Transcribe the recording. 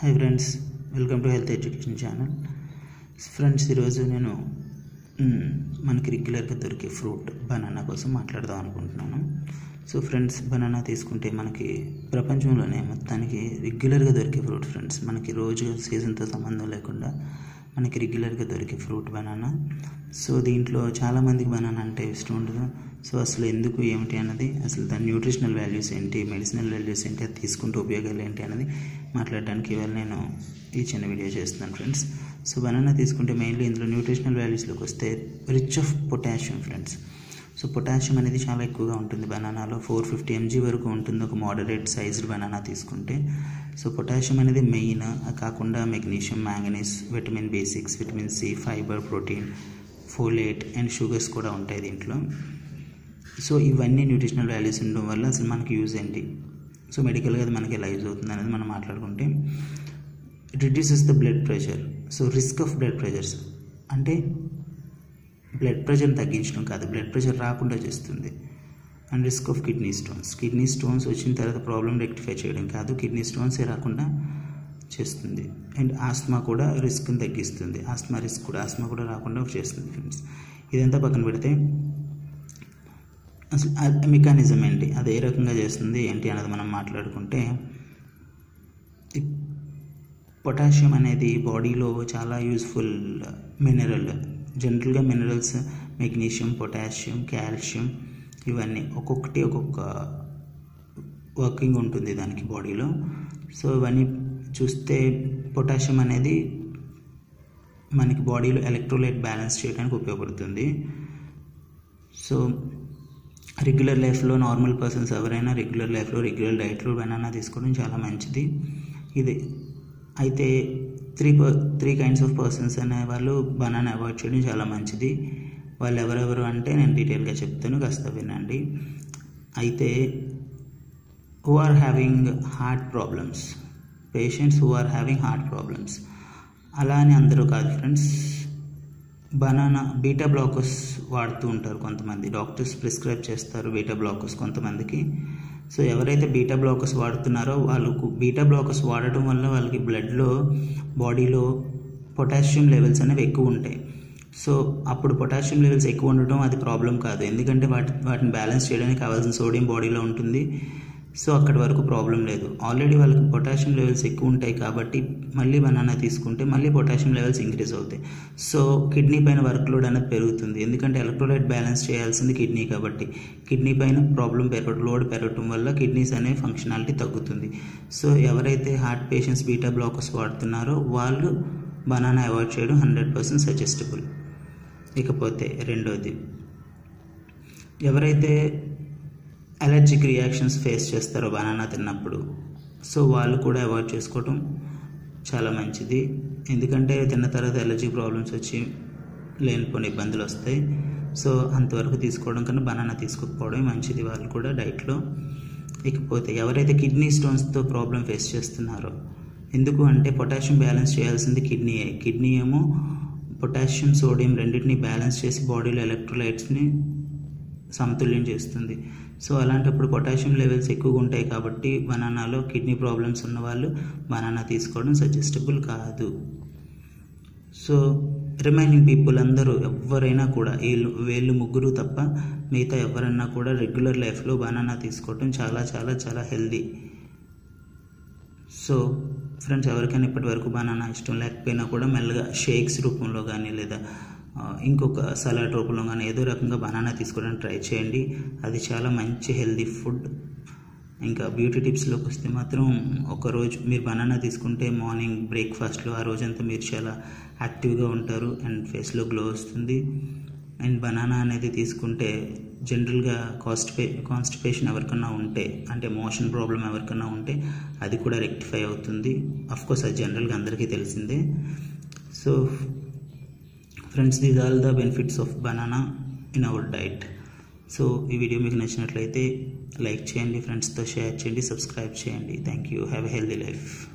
hi friends welcome to health education channel friends ఈరోజు నేను మ్, మనకి రెగ్యులర్గా దొరికే ఫ్రూట్ బనానా కోసం మాట్లాడదాం అనుకుంటున్నాను సో ఫ్రెండ్స్ బనానా తీసుకుంటే మనకి ప్రపంచంలోనే మొత్తానికి రెగ్యులర్గా దొరికే ఫ్రూట్ ఫ్రెండ్స్ మనకి రోజు సీజన్తో సంబంధం లేకుండా మనకి రెగ్యులర్గా దొరికే ఫ్రూట్ బనానా సో దీంట్లో చాలామందికి బనానా అంటే ఇష్టం ఉండదు సో అసలు ఎందుకు ఏమిటి అన్నది అసలు దాని న్యూట్రిషనల్ వాల్యూస్ ఏంటి మెడిసినల్ వాల్యూస్ ఏంటి అది తీసుకుంటే ఉపయోగాలు ఏంటి అన్నది మాట్లాడడానికి ఇవాళ నేను ఈ చిన్న వీడియో చేస్తున్నాను ఫ్రెండ్స్ సో బనానా తీసుకుంటే మెయిన్లీ ఇందులో న్యూట్రిషనల్ వాల్యూస్లోకి వస్తే rich of potassium friends so potassium అనేది చాలా ఎక్కువగా ఉంటుంది బనానాలో ఫోర్ ఫిఫ్టీ ఎంజీ వరకు ఉంటుంది ఒక మోడరేట్ సైజ్డ్ బనానా తీసుకుంటే సో పొటాషియం అనేది మెయిన్ అది కాకుండా magnesium manganese vitamin B six vitamin C fibre protein folate and sugars కూడా ఉంటాయి దీంట్లో సో ఇవన్నీ న్యూట్రిషనల్ వాల్యూస్ ఉండడం వల్ల అసలు మనకి యూజ్ ఏంటి సో మెడికల్గా అది మనకి ఎలా యూజ్ అవుతుంది అనేది మనం మాట్లాడుకుంటే it reduces the blood pressure so risk of blood pressures అంటే బ్లడ్ ప్రెషర్ని తగ్గించడం కాదు బ్లడ్ ప్రెషర్ రాకుండా చేస్తుంది and risk of kidney stones kidney stones వచ్చిన తర్వాత ప్రాబ్లం రెక్టిఫై చేయడం కాదు కిడ్నీ స్టోన్సే రాకుండా చేస్తుంది అండ్ ఆస్మా కూడా రిస్క్ని తగ్గిస్తుంది ఆస్మా రిస్క్ కూడా ఆస్మా కూడా రాకుండా చేస్తుంది ఫ్రెండ్స్ ఇదంతా పక్కన పెడితే అసలు ఆ మెకానిజం ఏంటి అది ఏ రకంగా చేస్తుంది ఏంటి అన్నది మనం మాట్లాడుకుంటే ఈ పొటాషియం అనేది బాడీలో చాలా యూస్ఫుల్ మినరల్ జనరల్గా మినరల్స్ మెగ్నీషియం పొటాషియం కాల్షియం ఇవన్నీ ఒక్కొక్కటి ఒక్కొక్క వర్కింగ్ ఉంటుంది దానికి బాడీలో సో ఇవన్నీ చూస్తే పొటాషియం అనేది మనకి బాడీలో ఎలక్ట్రోలైట్ బ్యాలెన్స్ చేయడానికి ఉపయోగపడుతుంది సో రెగ్యులర్ లైఫ్లో నార్మల్ పర్సన్స్ ఎవరైనా రెగ్యులర్ లైఫ్లో రెగ్యులర్ డైట్లో బనానా తీసుకోవడం చాలా మంచిది ఇది అయితే three per three kinds of persons అనే వాళ్ళు బనానా అవాయిడ్ చేయడం చాలా మంచిది వాళ్ళు ఎవరెవరు అంటే నేను డీటెయిల్గా చెప్తాను కాస్త వినండి అయితే who are having heart problems patients who are having heart problems అలా అని అందరూ కాదు ఫ్రెండ్స్ బనానా బీటా బ్లాకర్స్ వాడుతూ ఉంటారు కొంతమంది డాక్టర్స్ ప్రిస్క్రైబ్ చేస్తారు బీటా బ్లాకర్స్ కొంతమందికి సో ఎవరైతే బీటా బ్లాకర్స్ వాడుతున్నారో వాళ్ళకు బీటా బ్లాకర్స్ వాడటం వల్ల వాళ్ళకి బ్లడ్లో బాడీలో పొటాషియం లెవెల్స్ అనేవి ఎక్కువ ఉంటాయి సో అప్పుడు పొటాషియం లెవెల్స్ ఎక్కువ ఉండటం అది ప్రాబ్లం కాదు ఎందుకంటే వాటి వాటిని బ్యాలెన్స్ చేయడానికి కావాల్సిన సోడియం బాడీలో ఉంటుంది సో అక్కడి వరకు ప్రాబ్లం లేదు ఆల్రెడీ వాళ్ళకి పొటాషియం లెవెల్స్ ఎక్కువ ఉంటాయి కాబట్టి మళ్ళీ బనానా తీసుకుంటే మళ్ళీ పొటాషియం లెవెల్స్ ఇంక్రీజ్ అవుతాయి సో కిడ్నీ పైన వర్క్ లోడ్ అనేది పెరుగుతుంది ఎందుకంటే ఎలక్ట్రోలైట్ బ్యాలెన్స్ చేయాల్సింది కిడ్నీ కాబట్టి కిడ్నీ పైన ప్రాబ్లం పెరగ లోడ్ పెరగటం వల్ల కిడ్నీస్ అనే ఫంక్షనాలిటీ తగ్గుతుంది సో ఎవరైతే హార్ట్ పేషెంట్స్ బీటా బ్లాకర్స్ వాడుతున్నారో వాళ్ళు బనానా అవాయిడ్ చేయడం హండ్రెడ్ పర్సెంట్ సజెస్టబుల్ ఇకపోతే రెండోది ఎవరైతే అలర్జిక్ రియాక్షన్స్ ఫేస్ చేస్తారో బనానా తిన్నప్పుడు సో వాళ్ళు కూడా అవాయిడ్ చేసుకోవటం చాలా మంచిది ఎందుకంటే తిన్న తర్వాత అలర్జిక్ ప్రాబ్లమ్స్ వచ్చి లేనిపోని ఇబ్బందులు వస్తాయి సో అంతవరకు తీసుకోవడం కన్నా బనానా తీసుకోకపోవడమే మంచిది వాళ్ళు కూడా డైట్లో ఇకపోతే ఎవరైతే కిడ్నీ స్టోన్స్తో ప్రాబ్లం ఫేస్ చేస్తున్నారో ఎందుకు అంటే పొటాషియం బ్యాలెన్స్ చేయాల్సింది కిడ్నీ కిడ్నీ ఏమో పొటాషియం సోడియం రెండింటిని బ్యాలెన్స్ చేసి బాడీలో ఎలక్ట్రోలైట్స్ని సమతుల్యం చేస్తుంది సో అలాంటప్పుడు పొటాషియం లెవెల్స్ ఎక్కువగా ఉంటాయి కాబట్టి బనానాలో కిడ్నీ ప్రాబ్లమ్స్ ఉన్న వాళ్ళు బనానా తీసుకోవడం సజెస్టబుల్ కాదు సో రిమైనింగ్ పీపుల్ అందరూ ఎవరైనా కూడా వీళ్ళు వీళ్ళు ముగ్గురు తప్ప మిగతా ఎవరన్నా కూడా రెగ్యులర్ లైఫ్లో బనానా తీసుకోవడం చాలా చాలా చాలా హెల్దీ సో ఫ్రెండ్స్ ఎవరికైనా ఇప్పటి వరకు బనానా ఇష్టం లేకపోయినా కూడా మెల్లగా షేక్స్ రూపంలో కానీ లేదా ఆ, ఇంకొక సలాడ్ రూపంలో కానీ ఏదో రకంగా బనానా తీసుకోవడానికి ట్రై చేయండి అది చాలా మంచి హెల్దీ ఫుడ్ ఇంకా బ్యూటీ టిప్స్లోకి వస్తే మాత్రం ఒక రోజు మీరు బనానా తీసుకుంటే మార్నింగ్ బ్రేక్ఫాస్ట్లో ఆ రోజంతా మీరు చాలా యాక్టివ్గా ఉంటారు అండ్ ఫేస్లో గ్లో వస్తుంది అండ్ బనానా అనేది తీసుకుంటే జనరల్గా కాస్టిపే కాన్స్టిపేషన్ ఎవరికన్నా ఉంటే అంటే మోషన్ ప్రాబ్లం ఎవరికన్నా ఉంటే అది కూడా రెక్టిఫై అవుతుంది కోర్స్ అది జనరల్గా అందరికీ తెలిసిందే so friends these all the benefits of banana in our diet so ఈ వీడియో మీకు నచ్చినట్లయితే లైక్ చేయండి ఫ్రెండ్స్తో షేర్ చేయండి సబ్స్క్రైబ్ చేయండి thank you have a healthy life